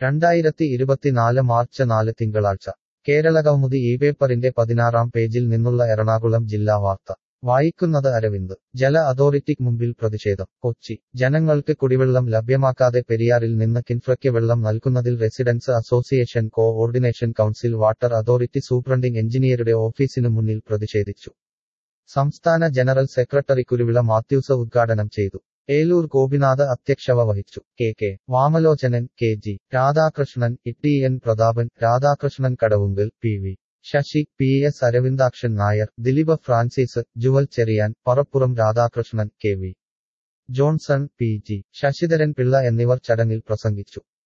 രണ്ടായിരത്തി ഇരുപത്തിനാല് മാർച്ച് നാല് തിങ്കളാഴ്ച കേരളകൗമുദി ഈ പേപ്പറിന്റെ പതിനാറാം പേജിൽ നിന്നുള്ള എറണാകുളം ജില്ലാ വാർത്ത വായിക്കുന്നത് അരവിന്ദ് ജല അതോറിറ്റിക്ക് മുമ്പിൽ പ്രതിഷേധം കൊച്ചി ജനങ്ങൾക്ക് കുടിവെള്ളം ലഭ്യമാക്കാതെ പെരിയാറിൽ നിന്ന് കിൻഫ്രയ്ക്ക് വെള്ളം നൽകുന്നതിൽ residence association co ordination council water authority superintending എഞ്ചിനീയറുടെ ഓഫീസിനു മുന്നിൽ പ്രതിഷേധിച്ചു സംസ്ഥാന ജനറൽ സെക്രട്ടറി കുരുവിള മാത്യൂസ് ഉദ്ഘാടനം ചെയ്തു ഏലൂർ ഗോപിനാഥ് അധ്യക്ഷത വഹിച്ചു K K Vamalochanan K G Radhakrishnan E N Prathapan Radhakrishnan Kadavunkal P V Sasi P S Aravindakshan Nair Dileep Francis Jewel Cherian Parappuram Radhakrishnan K V Johnson P G Sasidharan Pillai എന്നിവർ ചടങ്ങിൽ പ്രസംഗിച്ചു